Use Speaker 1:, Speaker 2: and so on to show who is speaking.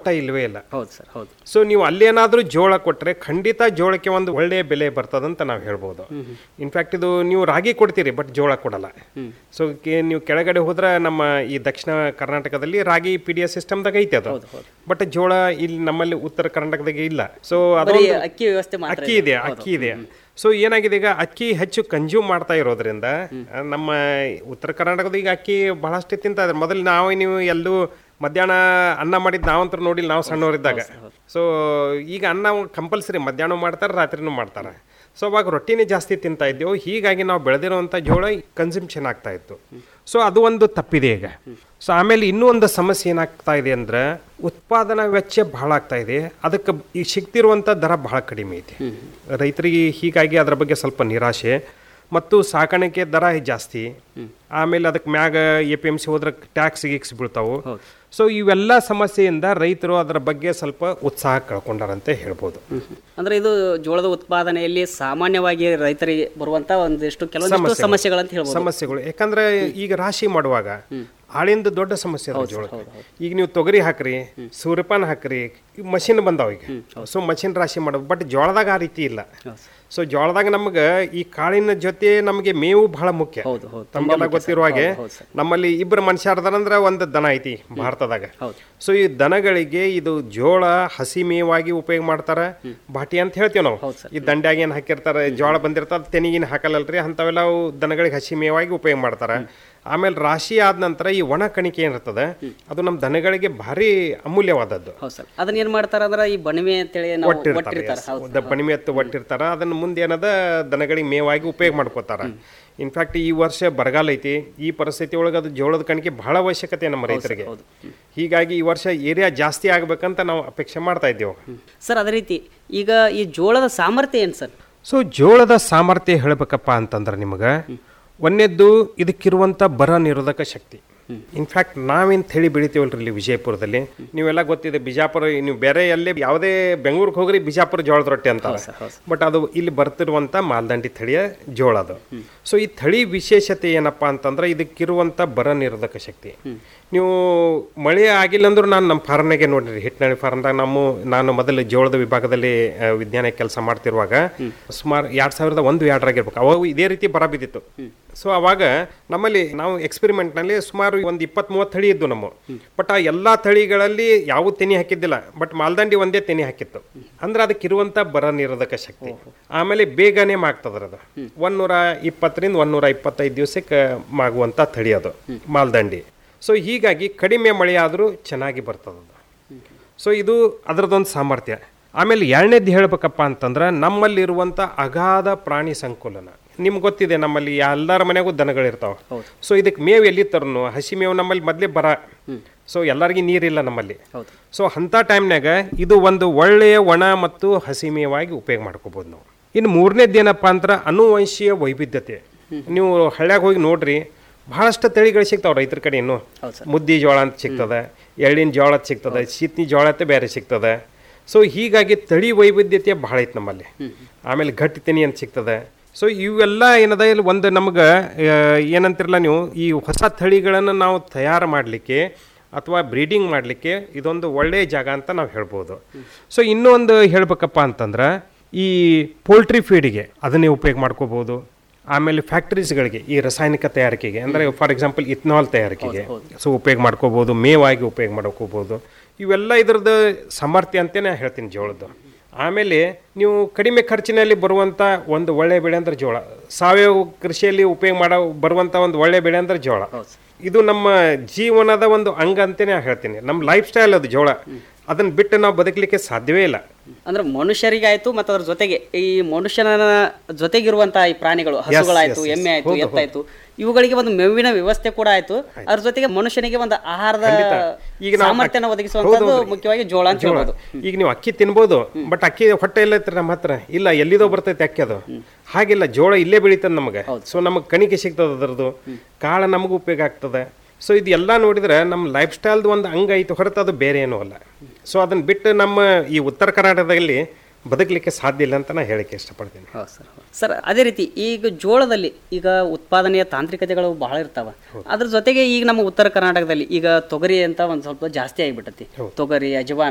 Speaker 1: ಒಟ್ಟ ಇಲ್ವೇ ಇಲ್ಲ
Speaker 2: ಹೌದು ಸರ್ ಹೌದು
Speaker 1: ಸೊ ನೀವು ಅಲ್ಲೇನಾದ್ರೂ ಜೋಳ ಕೊಟ್ರೆ ಖಂಡಿತ ಜೋಳಕ್ಕೆ ಒಂದು ಒಳ್ಳೆಯ ಬೆಲೆ ಬರ್ತದಂತ ನಾವು ಹೇಳ್ಬೋದು ಇನ್ಫ್ಯಾಕ್ಟ್ ಇದು ನೀವು ರಾಗಿ ಕೊಡ್ತೀರಿ ಬಟ್ ಜೋಳ ಕೊಡಲ್ಲ ಸೊ ನೀವು ಕೆಳಗಡೆ ಹೋದ್ರೆ ನಮ್ಮ ಈ ದಕ್ಷಿಣ ಕರ್ನಾಟಕದಲ್ಲಿ ರಾಗಿ ಪಿ ಡಿ ಎಸ್ ಸಿಸ್ಟಮ್ದಾಗ ಐತೆ ಅದು ಬಟ್ ಜೋಳ ಇಲ್ಲಿ ನಮ್ಮಲ್ಲಿ ಉತ್ತರ ಕರ್ನಾಟಕದಾಗ ಇಲ್ಲ ಸೊ ಅದು
Speaker 2: ಬರೀ ಅಕ್ಕಿ ವ್ಯವಸ್ಥೆ ಮಾತ್ರ
Speaker 1: ಅಕ್ಕಿ ಇದೆ ಅಕ್ಕಿ ಇದೆ ಸೊ ಏನಾಗಿದೆ ಈಗ ಅಕ್ಕಿ ಹೆಚ್ಚು ಕನ್ಸ್ಯೂಮ್ ಮಾಡ್ತಾ ಇರೋದ್ರಿಂದ ಆ, ನಮ್ಮ ಉತ್ತರ ಕರ್ನಾಟಕದ ಈಗ ಅಕ್ಕಿ ಬಹಳಷ್ಟು ತಿಂತಾ ಇದ್ದಾರೆ ಮೊದಲು ನಾವು ನೀವು ಎಲ್ಲೂ ಮಧ್ಯಾಹ್ನ ಅನ್ನ ಮಾಡಿದ್ ನಾವಂತೂ ನೋಡಿಲ್ಲ ನಾವು ಸಣ್ಣವರಿದ್ದಾಗ ಸೊ ಈಗ ಅನ್ನ ಕಂಪಲ್ಸರಿ ಮಧ್ಯಾಹ್ನ ಮಾಡ್ತಾರೆ ರಾತ್ರಿನೂ ಮಾಡ್ತಾರೆ ಸೊ ಅವಾಗ ರೊಟ್ಟಿನೇ ಜಾಸ್ತಿ ತಿಂತಾ ಇದ್ದೆವು ಹೀಗಾಗಿ ನಾವು ಬೆಳೆದಿರುವಂಥ ಜೋಳ ಕನ್ಸಂಪ್ಷನ್ ಆಗ್ತಾ ಇತ್ತು ಸೊ ಅದು ಒಂದು ತಪ್ಪಿದೆ ಈಗ ಸೊ ಆಮೇಲೆ ಇನ್ನೂ ಒಂದು ಸಮಸ್ಯೆ ಏನಾಗ್ತಾ ಇದೆ ಅಂದ್ರೆ ಉತ್ಪಾದನಾ ವೆಚ್ಚ ಬಹಳ ಆಗ್ತಾ ಇದೆ ಅದಕ್ಕೆ ಈ ಸಿಗ್ತಿರುವಂಥ ದರ ಬಹಳ ಕಡಿಮೆ ಐತಿ ರೈತರಿಗೆ ಹೀಗಾಗಿ ಅದರ ಬಗ್ಗೆ ಸ್ವಲ್ಪ ನಿರಾಶೆ ಮತ್ತು ಸಾಕಾಣಿಕೆ ದರ ಜಾಸ್ತಿ ಆಮೇಲೆ ಅದಕ್ಕೆ ಮ್ಯಾಗ ಎ ಪಿ ಎಮ್ ಸಿ ಹೋದ್ರೆ ಟ್ಯಾಕ್ಸ್ ಗೀಕ್ಸ್ ಬೀಳ್ತಾವು ಸೊ ಇವೆಲ್ಲ ಸಮಸ್ಯೆಯಿಂದ ರೈತರು ಅದರ ಬಗ್ಗೆ ಸ್ವಲ್ಪ ಉತ್ಸಾಹ ಕಳ್ಕೊಂಡಾರಂತೆ ಹೇಳ್ಬೋದು
Speaker 2: ಅಂದ್ರೆ ಇದು ಜೋಳದ ಉತ್ಪಾದನೆಯಲ್ಲಿ ಸಾಮಾನ್ಯವಾಗಿ ರೈತರಿಗೆ ಬರುವಂತ ಒಂದಿಷ್ಟು ಕೆಲವೊಂದಿಷ್ಟು ಸಮಸ್ಯೆಗಳಂತ ಹೇಳ್ಬೋದು
Speaker 1: ಸಮಸ್ಯೆಗಳು ಯಾಕಂದ್ರೆ ಈಗ ರಾಶಿ ಮಾಡುವಾಗ ಆಳಿಂದ ದೊಡ್ಡ ಸಮಸ್ಯೆ ಅದ ಜೋಳಕ್ಕೆ ಈಗ ನೀವು ತೊಗರಿ ಹಾಕ್ರಿ ಸೂರ್ಯಪಾನ ಹಾಕ್ರಿ ಮಷಿನ್ ಬಂದಾವ ಈಗ ಸೊ ಮಷಿನ್ ರಾಶಿ ಮಾಡೋದು ಬಟ್ ಜೋಳದಾಗ ಆ ರೀತಿ ಇಲ್ಲ ಸೊ ಜೋಳದಾಗ ನಮ್ಗೆ ಈ ಕಾಳಿನ ಜೊತೆ ನಮಗೆ ಮೇವು ಬಹಳ ಮುಖ್ಯ
Speaker 2: ಹೌದು ಹೌದು
Speaker 1: ತಮಗೆಲ್ಲ ಗೊತ್ತಿರುವ ಹಾಗೆ ನಮ್ಮಲ್ಲಿ ಇಬ್ಬರು ಮನುಷ್ಯರ್ದಾರಂದ್ರೆ ಒಂದು ದನ ಐತಿ ಭಾರತದಾಗ
Speaker 2: ಹೌದು.
Speaker 1: ಸೊ ಈ ದನಗಳಿಗೆ ಇದು ಜೋಳ ಹಸಿ ಮೇವಾಗಿ ಉಪಯೋಗ ಮಾಡ್ತಾರ ಬಾಟಿ ಅಂತ ಹೇಳ್ತೀವಿ ನಾವು ಈ ದಂಡ್ಯಾಗ ಏನ್ ಹಾಕಿರ್ತಾರೆ ಜೋಳ ಬಂದಿರ್ತಾರ ತೆನಿಗಿನ ಹಾಕಲ್ಲಲ್ರಿ ಅಂತವೆಲ್ಲ ಅವು ದನಗಳಿಗೆ ಹಸಿ ಮೇವಾಗಿ ಉಪಯೋಗ ಮಾಡ್ತಾರ ಆಮೇಲೆ ರಾಶಿ ಆದ ನಂತರ ಈ ಒಣ ಕಣಿಕೆ ಏನಿರ್ತದೆ ಅದು ನಮ್ಮ ದನಗಳಿಗೆ ಭಾರಿ ಅಮೂಲ್ಯವಾದದ್ದು
Speaker 2: ಹೌದು ಸರ್ ಅದನ್ನ ಏನ್ ಮಾಡ್ತಾರ ಅಂದ್ರೆ ಈ ಬಣಿವೆ ಅಂತೇಳಿ ನಾವು
Speaker 1: ಒಟ್ಟಿರ್ತಾರೆ
Speaker 2: ಒಟ್ಟಿರ್ತಾರೆ ಹೌದು
Speaker 1: ದ- ಬಣಿಮೆ ಎತ್ತು ಒಟ್ಟಿರ್ತಾರ ಅದನ್ನ ಮುಂದೆ ಏನದ ದನಗಳಿಗೆ ಮೇವಾಗಿ ಉಪಯೋಗ ಮಾಡ್ಕೋತಾರ ಇನ್ಫ್ಯಾಕ್ಟ್ ಈ ವರ್ಷ ಬರಗಾಲ ಐತಿ ಈ ಪರಿಸ್ಥಿತಿ ಒಳಗೆ ಅದು ಜೋಳದ ಕಣಿಕೆ ಬಹಳ ಅವಶ್ಯಕತೆ ನಮ್ಮ ರೈತರಿಗೆ ಹೀಗಾಗಿ ಈ ವರ್ಷ ಏರಿಯಾ ಜಾಸ್ತಿ ಆಗ್ಬೇಕಂತ ನಾವು ಅಪೇಕ್ಷೆ ಮಾಡ್ತಾ ಇದ್ದೇವೆ
Speaker 2: ಸರ್ ಅದೇ ರೀತಿ ಈಗ ಈ ಜೋಳದ ಸಾಮರ್ಥ್ಯ ಏನು ಸರ್
Speaker 1: ಸೊ ಜೋಳದ ಸಾಮರ್ಥ್ಯ ಹೇಳ್ಬೇಕಪ್ಪ ಅಂತಂದ್ರೆ ನಿಮಗೆ ಒಂದನೇದ್ದು ಇದಕ್ಕಿರುವಂಥ ಬರ ನಿರೋಧಕ ಶಕ್ತಿ ಇನ್ಫ್ಯಾಕ್ಟ್ ನಾವೇಂತ ಹೇಳಿ ಬೆಳಿತೀವಲ್ರಿ ಇಲ್ಲಿ ವಿಜಯಪುರದಲ್ಲಿ ನೀವೆಲ್ಲ ಗೊತ್ತಿದೆ ಬಿಜಾಪುರ ನೀವು ಬೇರೆ ಎಲ್ಲೇ ಯಾವುದೇ ಬೆಂಗಳೂರಿಗೆ ಹೋಗ್ರಿ ಬಿಜಾಪುರ ಜೋಳದ ರೊಟ್ಟಿ ಅಂತಾರೆ ಬಟ್ ಅದು ಇಲ್ಲಿ ಬರ್ತಿರುವಂಥ ಮಾಲ್ದಂಡಿ ತಳಿಯ ಜೋಳ ಅದು ಸೊ ಈ ತಳಿ ವಿಶೇಷತೆ ಏನಪ್ಪಾ ಅಂತಂದ್ರೆ ಇದಕ್ಕಿರುವಂಥ ಬರ ನಿರೋಧಕ ಶಕ್ತಿ ನೀವು ಮಳೆ ಆಗಿಲ್ಲ ಅಂದ್ರೂ ನಾನು ನಮ್ಮ ಫಾರ್ಮ್ನಾಗೆ ನೋಡಿರಿ ಹಿಟ್ನಳ್ಳಿ ಫಾರ್ಮ್ದಾಗ ನಮ್ಮ ನಾನು ಮೊದಲು ಜೋಳದ ವಿಭಾಗದಲ್ಲಿ ಆ, ವಿಜ್ಞಾನ ಕೆಲಸ ಮಾಡ್ತಿರುವಾಗ ಸುಮಾರು ಎರಡ್ ಸಾವಿರದ ಒಂದು ಎರಡರಾಗಿರ್ಬೇಕು ಅವಾಗ ಇದೇ ರೀತಿ ಬರ ಬಿದ್ದಿತ್ತು ಸೊ ಅವಾಗ ನಮ್ಮಲ್ಲಿ ನಾವು ಎಕ್ಸ್ಪೆರಿಮೆಂಟ್ನಲ್ಲಿ ಸುಮಾರು ಒಂದು ಇಪ್ಪತ್ತ್ ಮೂವತ್ತು ತಳಿ ಇದ್ದು ನಮ್ಮ ಬಟ್ ಆ ಎಲ್ಲ ತಳಿಗಳಲ್ಲಿ ಯಾವ ತೆನಿ ಹಾಕಿದ್ದಿಲ್ಲ ಬಟ್ ಮಾಲ್ದಂಡಿ ಒಂದೇ ತೆನಿ ಹಾಕಿತ್ತು ಅಂದ್ರೆ ಅದಕ್ಕಿರುವಂಥ ಬರ ನಿರೋಧಕ ಶಕ್ತಿ ಆಮೇಲೆ ಬೇಗನೆ ಮಾಗ್ತದ್ರ ಅದು ಒಂದೂರ ಇಪ್ಪತ್ತರಿಂದ ಒಂದೂರ ಇಪ್ಪತ್ತೈದು ದಿವಸಕ್ಕೆ ಮಾಗುವಂಥ ತಳಿ ಅದು ಮಾಲ್ದಂಡಿ ಸೊ ಹೀಗಾಗಿ ಕಡಿಮೆ ಮಳೆ ಆದರೂ ಚೆನ್ನಾಗಿ ಬರ್ತದೆ ಅದು ಸೊ ಇದು ಅದರದೊಂದು ಸಾಮರ್ಥ್ಯ ಆಮೇಲೆ ಎರಡನೇದು ಹೇಳ್ಬೇಕಪ್ಪ ಅಂತಂದ್ರೆ ನಮ್ಮಲ್ಲಿರುವಂಥ ಅಗಾಧ ಪ್ರಾಣಿ ಸಂಕುಲನ ನಿಮ್ಗೆ ಗೊತ್ತಿದೆ ನಮ್ಮಲ್ಲಿ ಎಲ್ಲರ ಮನೆಗೂ ದನಗಳಿರ್ತಾವೆ ಸೊ ಇದಕ್ಕೆ ಮೇವು ಎಲ್ಲಿ ತರನು ಹಸಿ ಮೇವು ನಮ್ಮಲ್ಲಿ ಮೊದಲೇ ಬರ ಸೊ ಎಲ್ಲರಿಗೂ ನೀರಿಲ್ಲ ನಮ್ಮಲ್ಲಿ
Speaker 2: ಹೌದು.
Speaker 1: ಸೊ ಅಂಥ ಟೈಮ್ನಾಗ ಇದು ಒಂದು ಒಳ್ಳೆಯ ಒಣ ಮತ್ತು ಹಸಿ ಮೇವಾಗಿ ಉಪಯೋಗ ಮಾಡ್ಕೋಬೋದು ನಾವು ಇನ್ನು ಮೂರನೇದು ಏನಪ್ಪ ಅಂದ್ರೆ ಅನುವಂಶೀಯ ವೈವಿಧ್ಯತೆ ನೀವು ಹಳ್ಳ್ಯಾಗ ಹೋಗಿ ನೋಡ್ರಿ ಬಹಳಷ್ಟು ತಳಿಗಳು ಸಿಗ್ತಾವೆ ರೈತರ ಕಡೆ ಇನ್ನು ಮುದ್ದಿ ಜೋಳ ಅಂತ ಸಿಗ್ತದೆ ಎಳ್ಳಿನ ಜೋಳ ಅಂತ ಸಿಗ್ತದೆ ಶೀತ್ನಿ ಜೋಳ ಅಂತ ಬೇರೆ ಸಿಗ್ತದೆ ಸೊ ಹೀಗಾಗಿ ತಳಿ ವೈವಿಧ್ಯತೆ ಬಹಳ ಐತೆ ನಮ್ಮಲ್ಲಿ ಆಮೇಲೆ ಗಟ್ಟಿ ತೆನಿ ಅಂತ ಸಿಗ್ತದೆ ಸೊ ಇವೆಲ್ಲ ಏನದ ಇಲ್ಲಿ ಒಂದು ನಮ್ಗೆ ಏನಂತಿರಲ್ಲ ನೀವು ಈ ಹೊಸ ತಳಿಗಳನ್ನು ನಾವು ತಯಾರು ಮಾಡಲಿಕ್ಕೆ ಅಥವಾ ಬ್ರೀಡಿಂಗ್ ಮಾಡಲಿಕ್ಕೆ ಇದೊಂದು ಒಳ್ಳೆಯ ಜಾಗ ಅಂತ ನಾವು ಹೇಳ್ಬೋದು ಸೊ ಇನ್ನೊಂದು ಹೇಳ್ಬೇಕಪ್ಪ ಅಂತಂದ್ರೆ ಈ ಪೋಲ್ಟ್ರಿ ಫೀಡಿಗೆ ಅದನ್ನೇ ಉಪಯೋಗ ಮಾಡ್ಕೋಬೋದು ಆಮೇಲೆ ಫ್ಯಾಕ್ಟರೀಸ್ಗಳಿಗೆ ಈ ರಾಸಾಯನಿಕ ತಯಾರಿಕೆಗೆ ಅಂದರೆ ಫಾರ್ ಎಕ್ಸಾಂಪಲ್ ಇಥನಾಲ್ ತಯಾರಿಕೆಗೆ ಸೊ ಉಪಯೋಗ ಮಾಡ್ಕೋಬೋದು ಮೇವಾಗಿ ಉಪಯೋಗ ಮಾಡ್ಕೋಬೋದು ಇವೆಲ್ಲ ಇದ್ರದ್ದು ಸಾಮರ್ಥ್ಯ ಅಂತಲೇ ಹೇಳ್ತೀನಿ ಜೋಳದ್ದು ಆಮೇಲೆ ನೀವು ಕಡಿಮೆ ಖರ್ಚಿನಲ್ಲಿ ಬರುವಂಥ ಒಂದು ಒಳ್ಳೆ ಬೆಳೆ ಅಂದ್ರೆ ಜೋಳ ಸಾವಯವ ಕೃಷಿಯಲ್ಲಿ ಉಪಯೋಗ ಮಾಡೋ ಬರುವಂಥ ಒಂದು ಒಳ್ಳೆ ಬೆಳೆ ಅಂದ್ರೆ ಜೋಳ ಇದು ನಮ್ಮ ಜೀವನದ ಒಂದು ಅಂಗ ಅಂತಲೇ ಹೇಳ್ತೀನಿ ನಮ್ಮ ಲೈಫ್ ಸ್ಟೈಲ್ ಅದು ಜೋಳ ಅದನ್ನ ಬಿಟ್ಟು ನಾವು ಬದುಕಲಿಕ್ಕೆ ಸಾಧ್ಯವೇ ಇಲ್ಲ
Speaker 2: ಅಂದ್ರೆ ಮನುಷ್ಯರಿಗಾಯ್ತು ಮತ್ತು ಅದ್ರ ಜೊತೆಗೆ ಈ ಮನುಷ್ಯನ ಜೊತೆಗಿರುವಂತಹ ಈ ಪ್ರಾಣಿಗಳು ಹಸುಗಳಾಯ್ತು
Speaker 1: yes, yes.
Speaker 2: ಎಮ್ಮೆ ಆಯ್ತು
Speaker 1: ಹೌದು,
Speaker 2: ಎತ್ತಾಯ್ತು ಇವುಗಳಿಗೆ ಒಂದು ಮೇವಿನ ವ್ಯವಸ್ಥೆ ಕೂಡ ಆಯ್ತು ಅದ್ರ ಜೊತೆಗೆ ಮನುಷ್ಯನಿಗೆ ಒಂದು ಆಹಾರದ
Speaker 1: ಈಗ ನಾವು
Speaker 2: ಸಾಮರ್ಥ್ಯನ
Speaker 1: ಅಕ್ಕಿ-
Speaker 2: ಒದಗಿಸುವಂತದ್ದು
Speaker 1: ಹೌದು, ಹೌದು.
Speaker 2: ಮುಖ್ಯವಾಗಿ ಜೋಳ ಅಂತ
Speaker 1: ಜೋಳ.
Speaker 2: ಹೇಳ್ಬೋದು
Speaker 1: ಈಗ ನೀವು ಅಕ್ಕಿ ತಿನ್ಬೋದು ಬಟ್ ಅಕ್ಕಿ ಹೊಟ್ಟೆ ಎಲ್ಲ ಐತ್ರಿ ನಮ್ಮ ಹತ್ರ ಇಲ್ಲ ಎಲ್ಲಿದೋ ಬರ್ತೈತೆ ಅಕ್ಕಿ ಅದು ಹಾಗಿಲ್ಲ ಜೋಳ ಇಲ್ಲೇ ಬೆಳೀತದೆ ನಮಗೆ ಸೊ ನಮಗೆ ಕಣಿಕೆ ಸಿಗ್ತದೆ ಅದರದ್ದು ಕಾಳು ನಮಗೂ ಉಪಯೋಗ ಆಗ್ತದೆ ಸೊ ಇದು ಎಲ್ಲ ನೋಡಿದ್ರೆ ನಮ್ಮ ಲೈಫ್ ಸ್ಟೈಲ್ದು ಒಂದು ಅಂಗ ಐತೆ ಹೊರತು ಅದು ಬೇರೆ ಏನೂ ಅಲ್ಲ ಸೊ ಅದನ್ನ ಬಿಟ್ಟು ನಮ್ಮ ಈ ಉತ್ತರ ಕರ್ನಾಟಕದಲ್ಲಿ ಬದುಕಲಿಕ್ಕೆ ಸಾಧ್ಯ ಇಲ್ಲ ಅಂತ ನಾನು ಹೇಳಕ್ಕೆ ಇಷ್ಟಪಡ್ತೀನಿ
Speaker 2: ಹೌದು ಸರ್ ಸರ್ ಅದೇ ರೀತಿ ಈಗ ಜೋಳದಲ್ಲಿ ಈಗ ಉತ್ಪಾದನೆಯ ತಾಂತ್ರಿಕತೆಗಳು ಬಹಳ ಇರ್ತಾವ ಅದ್ರ ಜೊತೆಗೆ ಈಗ ನಮ್ಮ ಉತ್ತರ ಕರ್ನಾಟಕದಲ್ಲಿ ಈಗ ತೊಗರಿ ಅಂತ ಒಂದು ಸ್ವಲ್ಪ ಜಾಸ್ತಿ ಆಗಿಬಿಟ್ಟತಿ ತೊಗರಿ ಅಜವಾನ